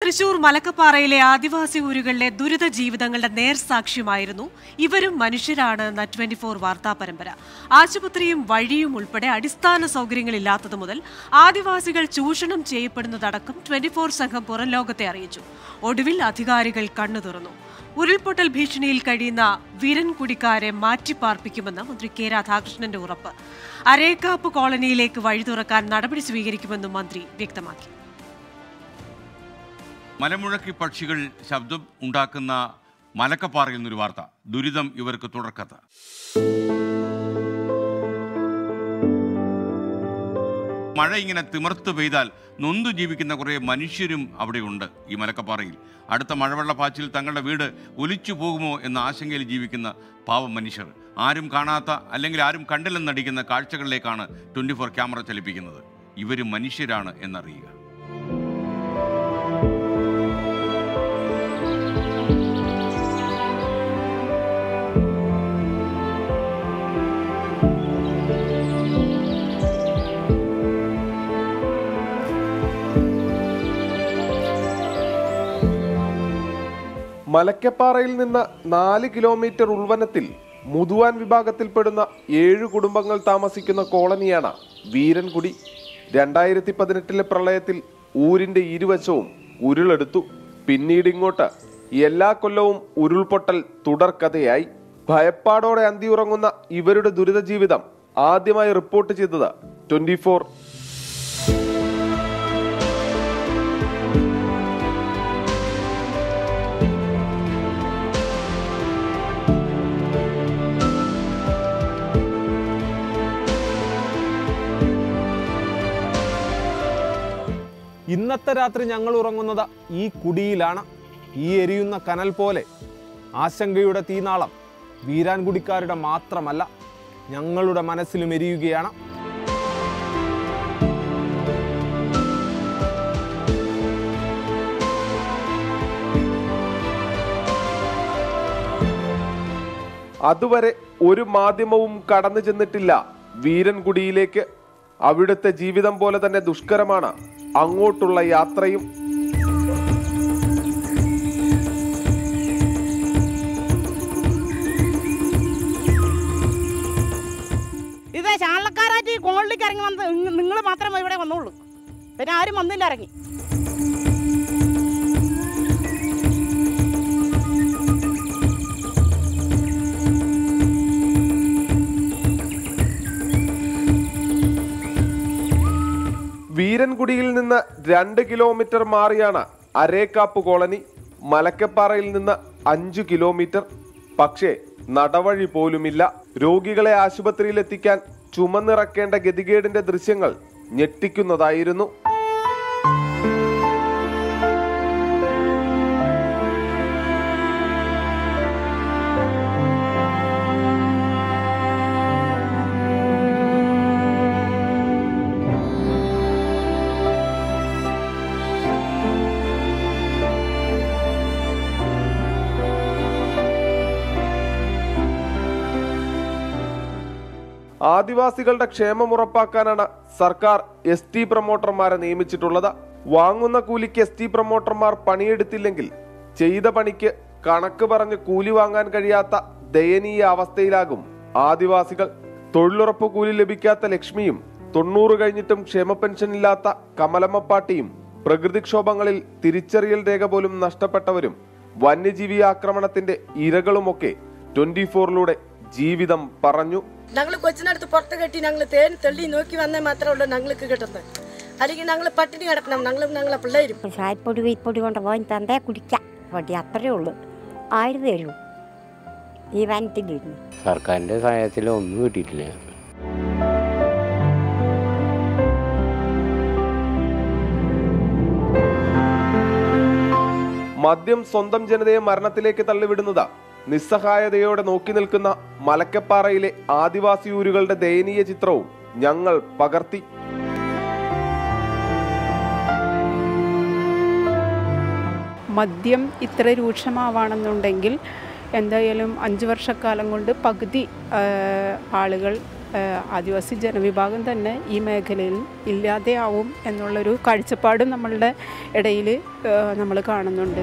തൃശൂർ മലക്കപ്പാറയിലെ ആദിവാസി ഊരുകളിലെ ദുരിത ജീവിതങ്ങളുടെ നേർസാക്ഷ്യമായിരുന്നു ഇവരും മനുഷ്യരാണ് ട്വന്റി ഫോർ വാർത്താ പരമ്പര ആശുപത്രിയും വഴിയും ഉൾപ്പെടെ അടിസ്ഥാന സൗകര്യങ്ങളില്ലാത്തത് മുതൽ ആദിവാസികൾ ചൂഷണം ചെയ്യപ്പെടുന്നതടക്കം ട്വന്റി ഫോർ സംഘം പുറം ലോകത്തെ അറിയിച്ചു ഒടുവിൽ അധികാരികൾ കണ്ണു തുറന്നു ഉരുൾപൊട്ടൽ ഭീഷണിയിൽ കഴിയുന്ന വീരൻകുടിക്കാരെ മാറ്റിപ്പാർപ്പിക്കുമെന്ന് മന്ത്രി കെ രാധാകൃഷ്ണന്റെ ഉറപ്പ് അരേക്കാപ്പ് കോളനിയിലേക്ക് വഴി തുറക്കാൻ നടപടി സ്വീകരിക്കുമെന്നും മന്ത്രി വ്യക്തമാക്കി മലമുഴക്കി പക്ഷികൾ ശബ്ദം ഉണ്ടാക്കുന്ന മലക്കപ്പാറയിൽ നിന്നൊരു വാർത്ത ദുരിതം ഇവർക്ക് തുടർക്കഥ മഴ ഇങ്ങനെ തിമർത്ത് പെയ്താൽ നൊന്തു ജീവിക്കുന്ന കുറേ മനുഷ്യരും അവിടെയുണ്ട് ഈ മലക്കപ്പാറയിൽ അടുത്ത മഴവെള്ളപ്പാച്ചിൽ തങ്ങളുടെ വീട് ഒലിച്ചു പോകുമോ എന്ന ആശങ്കയിൽ ജീവിക്കുന്ന പാവം മനുഷ്യർ ആരും കാണാത്ത അല്ലെങ്കിൽ ആരും കണ്ടില്ലെന്ന് നടിക്കുന്ന കാഴ്ചകളിലേക്കാണ് ട്വൻറ്റി ഫോർ ക്യാമറ ചലിപ്പിക്കുന്നത് ഇവർ മനുഷ്യരാണ് എന്നറിയുക മലക്കപ്പാറയിൽ നിന്ന് നാല് കിലോമീറ്റർ ഉൾവനത്തിൽ മുതുവാൻ വിഭാഗത്തിൽപ്പെടുന്ന ഏഴ് കുടുംബങ്ങൾ താമസിക്കുന്ന കോളനിയാണ് വീരൻകുടി രണ്ടായിരത്തി പതിനെട്ടിലെ പ്രളയത്തിൽ ഊരിന്റെ ഇരുവശവും ഉരുളെടുത്തു പിന്നീട് ഇങ്ങോട്ട് എല്ലാ കൊല്ലവും ഉരുൾപൊട്ടൽ തുടർക്കഥയായി ഭയപ്പാടോടെ അന്തിയുറങ്ങുന്ന ഇവരുടെ ദുരിത ജീവിതം ആദ്യമായി റിപ്പോർട്ട് ചെയ്തത് ട്വന്റി ഫോർ ഇന്നത്തെ രാത്രി ഞങ്ങൾ ഉറങ്ങുന്നത് ഈ കുടിയിലാണ് ഈ എരിയുന്ന കനൽ പോലെ ആശങ്കയുടെ തീനാളം വീരാൻകുടിക്കാരുടെ മാത്രമല്ല ഞങ്ങളുടെ മനസ്സിലും എരിയുകയാണ് അതുവരെ ഒരു മാധ്യമവും കടന്നു ചെന്നിട്ടില്ല വീരൻകുടിയിലേക്ക് അവിടുത്തെ ജീവിതം പോലെ തന്നെ ദുഷ്കരമാണ് അങ്ങോട്ടുള്ള യാത്രയും ഇത് ചാനലക്കാരായിട്ട് ഈ കോളിലേക്ക് ഇറങ്ങി വന്ന് നിങ്ങൾ മാത്രമേ ഇവിടെ വന്നുള്ളൂ പിന്നെ ആരും വന്നില്ല ഇറങ്ങി വീരൻകുടിയിൽ നിന്ന് രണ്ട് കിലോമീറ്റർ മാറിയാണ് അരേക്കാപ്പ് കോളനി മലക്കപ്പാറയിൽ നിന്ന് അഞ്ചു കിലോമീറ്റർ പക്ഷേ നടവഴി പോലുമില്ല രോഗികളെ ആശുപത്രിയിൽ എത്തിക്കാൻ ചുമന്നിറക്കേണ്ട ഗതികേടിന്റെ ദൃശ്യങ്ങൾ ഞെട്ടിക്കുന്നതായിരുന്നു ആദിവാസികളുടെ ക്ഷേമം ഉറപ്പാക്കാനാണ് സർക്കാർ എസ് ടി പ്രൊമോട്ടർമാരെ നിയമിച്ചിട്ടുള്ളത് വാങ്ങുന്ന കൂലിക്ക് എസ് ടി പ്രൊമോട്ടർമാർ പണിയെടുത്തില്ലെങ്കിൽ ചെയ്ത പണിക്ക് കണക്ക് പറഞ്ഞ് കൂലി വാങ്ങാൻ കഴിയാത്ത ദയനീയ അവസ്ഥയിലാകും ആദിവാസികൾ തൊഴിലുറപ്പ് കൂലി ലഭിക്കാത്ത ലക്ഷ്മിയും തൊണ്ണൂറ് കഴിഞ്ഞിട്ടും ക്ഷേമ പെൻഷൻ ഇല്ലാത്ത കമലമ്മപ്പാട്ടിയും പ്രകൃതിക്ഷോഭങ്ങളിൽ തിരിച്ചറിയൽ രേഖ പോലും നഷ്ടപ്പെട്ടവരും വന്യജീവി ആക്രമണത്തിന്റെ ഇരകളുമൊക്കെ ട്വന്റി ഫോറിലൂടെ ജീവിതം പറഞ്ഞു ഞങ്ങൾ കൊച്ചിനടുത്ത് പുറത്ത് കെട്ടി ഞങ്ങൾ തേൻ തെള്ളി നോക്കി വന്നാൽ മാത്രമേ ഉള്ളൂ ഞങ്ങൾക്ക് കിട്ടുന്നത് അല്ലെങ്കിൽ ഞങ്ങൾ പട്ടിണി കിടക്കണം ഞങ്ങളും ഞങ്ങളെ പിള്ളേരും ചായപ്പൊടി വീപ്പൊടി കൊണ്ട് പോയി തന്തേ കുടിക്കാം പൊടി അത്രയേ ഉള്ളൂ ആയിരം തരൂ ഈ വനത്തിലിരുന്നു സർക്കാരിൻ്റെ സഹായത്തിൽ ഒന്നും കിട്ടിയിട്ടില്ല മദ്യം സ്വന്തം ജനതയെ മരണത്തിലേക്ക് തള്ളിവിടുന്നത് നിസ്സഹായതയോടെ നോക്കി നിൽക്കുന്ന മലക്കപ്പാറയിലെ ആദിവാസി ഊരുകളുടെ ദയനീയ ചിത്രവും ഞങ്ങൾ പകർത്തി മദ്യം ഇത്ര രൂക്ഷമാവാണെന്നുണ്ടെങ്കിൽ എന്തായാലും അഞ്ച് വർഷക്കാലം കൊണ്ട് പകുതി ആ, ആളുകൾ ഏഹ്, ആദിവാസി ജനവിഭാഗം തന്നെ ഈ മേഖലയിൽ ഇല്ലാതെയാവും എന്നുള്ളൊരു കാഴ്ചപ്പാട് നമ്മളുടെ ഇടയിൽ നമ്മൾ കാണുന്നുണ്ട്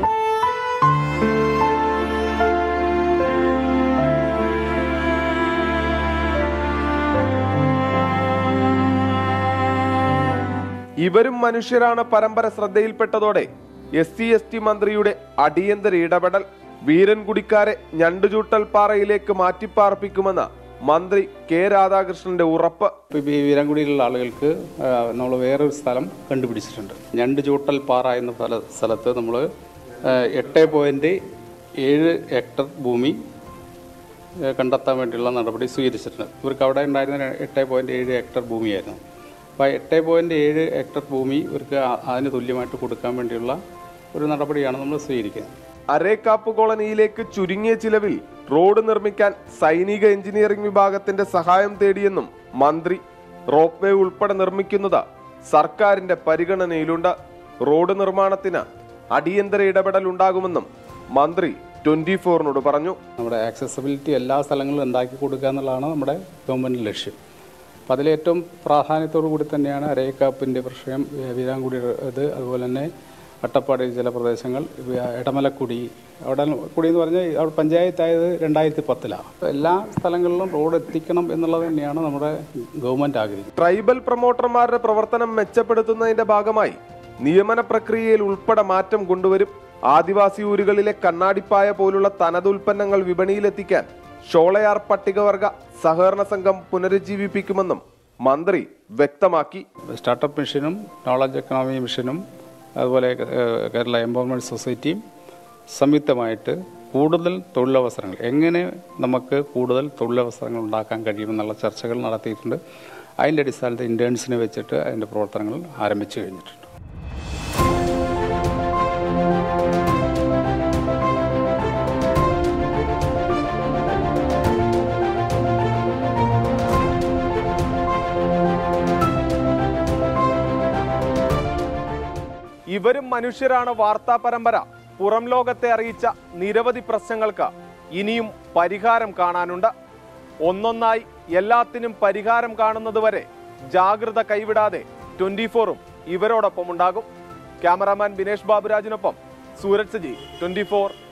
ഇവരും മനുഷ്യരാണ് പരമ്പര ശ്രദ്ധയിൽപ്പെട്ടതോടെ എസ് സി എസ് ടി മന്ത്രിയുടെ അടിയന്തര ഇടപെടൽ വീരൻകുടിക്കാരെ ഞണ്ടുചൂട്ടൽ പാറയിലേക്ക് മാറ്റിപ്പാർപ്പിക്കുമെന്ന് മന്ത്രി കെ രാധാകൃഷ്ണന്റെ ഉറപ്പ് ഇപ്പോൾ ഈ വീരാങ്കുടിയിലുള്ള ആളുകൾക്ക് നമ്മൾ വേറൊരു സ്ഥലം കണ്ടുപിടിച്ചിട്ടുണ്ട് ഞണ്ട് ചൂട്ടൽ പാറ എന്ന സ്ഥല സ്ഥലത്ത് നമ്മൾ എട്ട് പോയിൻറ്റ് ഏഴ് ഹെക്ടർ ഭൂമി ആ, കണ്ടെത്താൻ വേണ്ടിയുള്ള നടപടി സ്വീകരിച്ചിട്ടുണ്ട് ഇവർക്ക് അവിടെ ഉണ്ടായിരുന്ന എട്ട് പോയിൻറ്റ് ഏഴ് ഹെക്ടർ ഭൂമിയായിരുന്നു അപ്പോൾ എട്ട് പോയിൻറ്റ് ഏഴ് ഹെക്ടർ ഭൂമി ഇവർക്ക് ആ- അതിന് തുല്യമായിട്ട് കൊടുക്കാൻ വേണ്ടിയുള്ള ഒരു നടപടിയാണ് നമ്മൾ സ്വീകരിക്കുന്നത് അരേക്കാപ്പ് കോളനിയിലേക്ക് ചുരുങ്ങിയ ചിലവിൽ റോഡ് നിർമ്മിക്കാൻ സൈനിക എഞ്ചിനീയറിംഗ് വിഭാഗത്തിന്റെ സഹായം തേടിയെന്നും മന്ത്രി റോപ്പ് വേ ഉൾപ്പെടെ നിർമ്മിക്കുന്നത് സർക്കാരിന്റെ പരിഗണനയിലുണ്ട് റോഡ് നിർമ്മാണത്തിന് അടിയന്തര ഇടപെടൽ ഉണ്ടാകുമെന്നും മന്ത്രി ട്വന്റി ഫോറിനോട് പറഞ്ഞു നമ്മുടെ ആക്സസിബിലിറ്റി എല്ലാ സ്ഥലങ്ങളിലും ഉണ്ടാക്കി കൊടുക്കുക എന്നുള്ളതാണ് നമ്മുടെ ഗവൺമെൻറ് ലക്ഷ്യം അപ്പം അതിലേറ്റവും പ്രാധാന്യത്തോടു കൂടി തന്നെയാണ് അരയക്കാപ്പിൻ്റെ പ്രശ്നം ഏ, വീരാങ്കുടി ഇത് അതുപോലെ തന്നെ അട്ടപ്പാടി ചില പ്രദേശങ്ങൾ വി- എടമലക്കുടി അവിടെ കുടി എന്ന് പറഞ്ഞാൽ അവിടെ പഞ്ചായത്തായത് രണ്ടായിരത്തി പത്തിലാണ് എല്ലാ സ്ഥലങ്ങളിലും റോഡ് എത്തിക്കണം എന്നുള്ളത് തന്നെയാണ് നമ്മുടെ ഗവൺമെൻറ് ആഗ്രഹിക്കുന്നത് ട്രൈബൽ പ്രൊമോട്ടർമാരുടെ പ്രവർത്തനം മെച്ചപ്പെടുത്തുന്നതിന്റെ ഭാഗമായി നിയമന പ്രക്രിയയിൽ ഉൾപ്പെടെ മാറ്റം കൊണ്ടുവരും ആദിവാസി ഊരുകളിലെ കണ്ണാടിപ്പായ പോലുള്ള തനതുൽപ്പന്നങ്ങൾ വിപണിയിലെത്തിക്കാൻ ഷോളയാർ പട്ടികവർഗ സഹകരണ സംഘം പുനരുജ്ജീവിപ്പിക്കുമെന്നും മന്ത്രി വ്യക്തമാക്കി സ്റ്റാർട്ടപ്പ് മിഷനും നോളജ് എക്കണോമി മിഷനും അതുപോലെ ഏഹ്, കേരള എംപവർമെൻറ്റ് സൊസൈറ്റിയും സംയുക്തമായിട്ട് കൂടുതൽ തൊഴിലവസരങ്ങൾ എങ്ങനെ നമുക്ക് കൂടുതൽ തൊഴിലവസരങ്ങൾ ഉണ്ടാക്കാൻ കഴിയുമെന്നുള്ള ചർച്ചകൾ നടത്തിയിട്ടുണ്ട് അതിൻ്റെ അടിസ്ഥാനത്തിൽ ഇൻറ്റേൺസിനെ വെച്ചിട്ട് അതിൻ്റെ പ്രവർത്തനങ്ങൾ ആരംഭിച്ചു കഴിഞ്ഞിട്ടുണ്ട് ഇവരും മനുഷ്യരാണ് വാർത്താ പരമ്പര പുറം ലോകത്തെ അറിയിച്ച നിരവധി പ്രശ്നങ്ങൾക്ക് ഇനിയും പരിഹാരം കാണാനുണ്ട് ഒന്നൊന്നായി എല്ലാത്തിനും പരിഹാരം കാണുന്നതുവരെ ജാഗ്രത കൈവിടാതെ ട്വന്റി ഫോറും ഇവരോടൊപ്പം ഉണ്ടാകും ക്യാമറാമാൻ ബിനേഷ് ബാബുരാജിനൊപ്പം സൂരജ് സജി ട്വന്റി ഫോർ